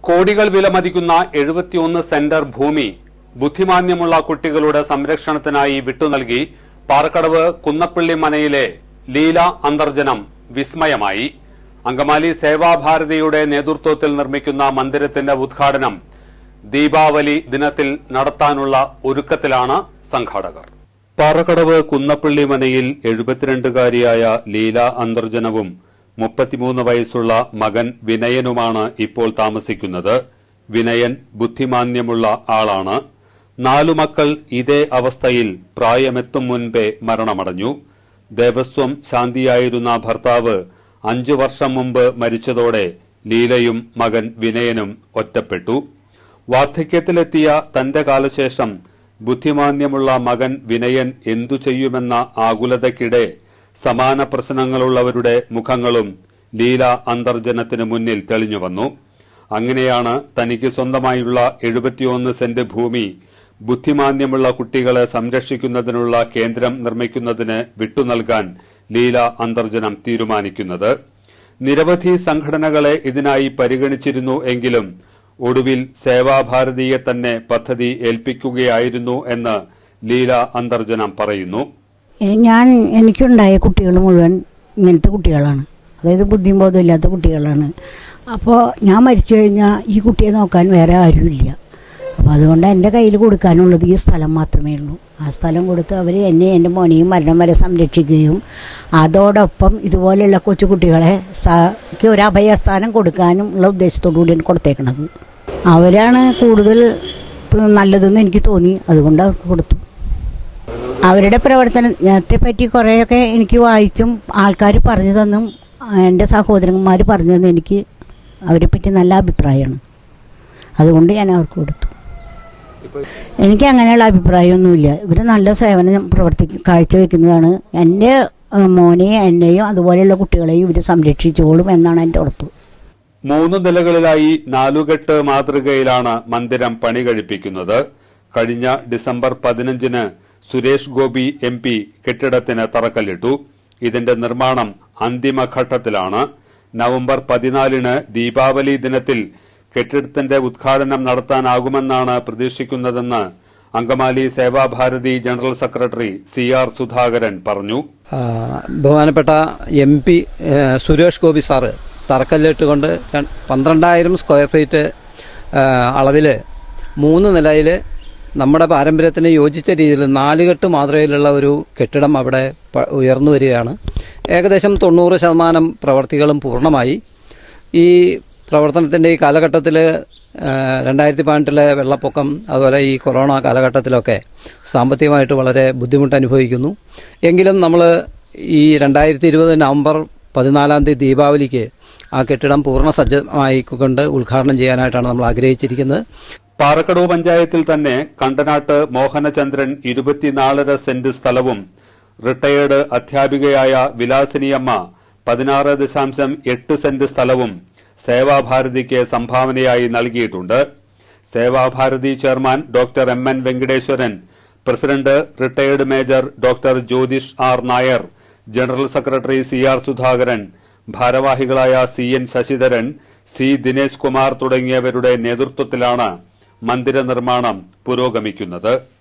കോടികൾ വിലമതിക്കുന്ന എഴുപത്തിയൊന്ന് സെന്റർ ഭൂമി ബുദ്ധിമാന്യമുള്ള കുട്ടികളുടെ സംരക്ഷണത്തിനായി വിട്ടുനൽകി പാറക്കടവ് കുന്നപ്പള്ളി മനയിലെ ലീല അന്തർജനം വിസ്മയമായി അങ്കമാലി സേവാഭാരതിയുടെ നേതൃത്വത്തിൽ നിർമ്മിക്കുന്ന മന്ദിരത്തിന്റെ ഉദ്ഘാടനം ദീപാവലി ദിനത്തിൽ നടത്താനുള്ള ഒരുക്കത്തിലാണ് സംഘാടകർ പാറക്കടവ് കുന്നപ്പള്ളി മനയിൽ എഴുപത്തിരണ്ടുകാരിയായ ലീല അന്തർജനവും മുപ്പത്തിമൂന്ന് വയസ്സുള്ള മകൻ വിനയനുമാണ് ഇപ്പോൾ താമസിക്കുന്നത് വിനയൻ ബുദ്ധിമാന്യമുള്ള ആളാണ് നാലു മക്കൾ ഇതേ അവസ്ഥയിൽ പ്രായമെത്തും മുൻപേ മരണമടഞ്ഞു ദേവസ്വം ശാന്തിയായിരുന്ന ഭർത്താവ് അഞ്ചു വർഷം മുമ്പ് മരിച്ചതോടെ ലീലയും മകൻ വിനയനും ഒറ്റപ്പെട്ടു വാർദ്ധക്യത്തിലെത്തിയ തന്റെ കാലശേഷം ബുദ്ധിമാന്യമുള്ള മകൻ വിനയൻ എന്തു ചെയ്യുമെന്ന ആകുലതയ്ക്കിടെ സമാന പ്രശ്നങ്ങളുള്ളവരുടെ മുഖങ്ങളും ലീല അന്തർജനത്തിനു മുന്നിൽ തെളിഞ്ഞുവന്നു അങ്ങനെയാണ് തനിക്ക് സ്വന്തമായുള്ള എഴുപത്തിയൊന്ന് സെന്റ് ഭൂമി ബുദ്ധിമാന്യമുള്ള കുട്ടികളെ സംരക്ഷിക്കുന്നതിനുള്ള കേന്ദ്രം നിർമ്മിക്കുന്നതിന് വിട്ടുനൽകാൻ ലീല അന്തർജനം തീരുമാനിക്കുന്നത് നിരവധി സംഘടനകളെ ഇതിനായി പരിഗണിച്ചിരുന്നു എങ്കിലും ഒടുവിൽ സേവാഭാരതിയെ തന്നെ പദ്ധതി ഏൽപ്പിക്കുകയായിരുന്നു എന്ന് ലീല അന്തർജനം പറയുന്നു എ- ഞാൻ എനിക്കുണ്ടായ കുട്ടികൾ മുഴുവൻ ഇങ്ങനത്തെ കുട്ടികളാണ് അതായത് ബുദ്ധിയും ബോധമില്ലാത്ത കുട്ടികളാണ് അപ്പോൾ ഞാൻ മരിച്ചു കഴിഞ്ഞാൽ ഈ കുട്ടിയെ നോക്കാൻ വേറെ ആരുമില്ല അപ്പോൾ അതുകൊണ്ട് എൻ്റെ കയ്യിൽ കൊടുക്കാനുള്ളത് ഈ സ്ഥലം മാത്രമേ ഉള്ളൂ ആ സ്ഥലം കൊടുത്ത് അവർ എന്നെ എൻ്റെ മോനെയും മരണം വരെ സംരക്ഷിക്കുകയും അതോടൊപ്പം ഇതുപോലെയുള്ള കൊച്ചു കുട്ടികളെ സക്ക് ഒരു അഭയസ്ഥാനം കൊടുക്കാനും ഉള്ള ഉദ്ദേശത്തോടു കൂടിയാണ് കൊടുത്തേക്കണത് അവരാണ് കൂടുതൽ നല്ലതെന്ന് എനിക്ക് തോന്നി അതുകൊണ്ട് അവർക്ക് കൊടുത്തു അവരുടെ പ്രവർത്തനത്തെ പറ്റി കുറേയൊക്കെ എനിക്ക് വായിച്ചും ആൾക്കാർ പറഞ്ഞു തന്നും എൻ്റെ സഹോദരന്മാർ പറഞ്ഞു തന്നും എനിക്ക് അവരെ പറ്റി നല്ല അഭിപ്രായമാണ് അതുകൊണ്ട് ഞാൻ അവർക്ക് കൊടുത്തു എനിക്ക് അങ്ങനെയുള്ള അഭിപ്രായമൊന്നുമില്ല ഇവർ നല്ല സേവനം പ്രവർത്തിക്കും കാഴ്ചവെക്കുന്നതാണ് എൻ്റെ ഏഹ്, മോനെയും എന്നെയും അതുപോലെയുള്ള കുട്ടികളെയും ഇവർ സംരക്ഷിച്ചോളും എന്നാണ് എൻ്റെ ഉറപ്പ് മൂന്ന് നിലകളിലായി നാലുകെട്ട് മാതൃകയിലാണ് മന്ദിരം പണി കഴിപ്പിക്കുന്നത് കഴിഞ്ഞ ഡിസംബർ പതിനഞ്ചിന് സുരേഷ് ഗോപി എം പി കെട്ടിടത്തിന് തറക്കല്ലിട്ടു ഇതിന്റെ നിർമ്മാണം അന്തിമഘട്ടത്തിലാണ് നവംബർ പതിനാലിന് ദീപാവലി ദിനത്തിൽ കെട്ടിടത്തിന്റെ ഉദ്ഘാടനം നടത്താനാകുമെന്നാണ് പ്രതീക്ഷിക്കുന്നതെന്ന് Angamaly Sevabharati general secretary C R Sudhakaran പറഞ്ഞു ആ, ബഹുമാനപ്പെട്ട M P Suresh Gopi sir തറക്കല്ലിട്ടുകൊണ്ട് ര- പന്ത്രണ്ടായിരം സ്ക്വയർ ഫീറ്റ് അളവിൽ മൂന്ന് നിലയിൽ നമ്മുടെ പാരമ്പര്യത്തിന് യോജിച്ച രീതിയിൽ നാലുകെട്ട് മാതൃകയിലുള്ള ഒരു കെട്ടിടം അവിടെ പ- ഉയർന്നു വരികയാണ് ഏകദേശം തൊണ്ണൂറ് ശതമാനം പ്രവർത്തികളും പൂർണ്ണമായി ഈ പ്രവർത്തനത്തിൻ്റെ ഈ കാലഘട്ടത്തിൽ രണ്ടായിരത്തി പതിനെട്ടിലെ വെള്ളപ്പൊക്കം അതുപോലെ ഈ കൊറോണ കാലഘട്ടത്തിലൊക്കെ സാമ്പത്തികമായിട്ട് വളരെ ബുദ്ധിമുട്ട് അനുഭവിക്കുന്നു എങ്കിലും നമ്മൾ ഈ രണ്ടായിരത്തി ഇരുപത് നവംബർ പതിനാലാം തീയതി ദീപാവലിക്ക് ആ കെട്ടിടം പൂർണ്ണ സജ്ജമായിക്കൊണ്ട് ഉദ്ഘാടനം ചെയ്യാനായിട്ടാണ് നമ്മൾ ആഗ്രഹിച്ചിരിക്കുന്നത് പാറക്കടവ് പഞ്ചായത്തിൽ തന്നെ കണ്ടനാട്ട് മോഹനചന്ദ്രൻ ഇരുപത്തിനാലര സെന്റ് സ്ഥലവും റിട്ടയേർഡ് അധ്യാപികയായ വിലാസിനിയമ്മ പതിനാറ് ദശാംശം എട്ട് സെന്റ് സ്ഥലവും സേവാഭാരതിക്ക് സംഭാവനയായി നൽകിയിട്ടുണ്ട് Sevabharati chairman doctor M N Venkateswaran president retired major doctor Jyothish R Nair general secretary C R Sudhakaran ഭാരവാഹികളായ C N Sasidharan C Dinesh Kumar തുടങ്ങിയവരുടെ നേതൃത്വത്തിലാണ് മന്ദിര നിർമ്മാണം പുരോഗമിക്കുന്നത്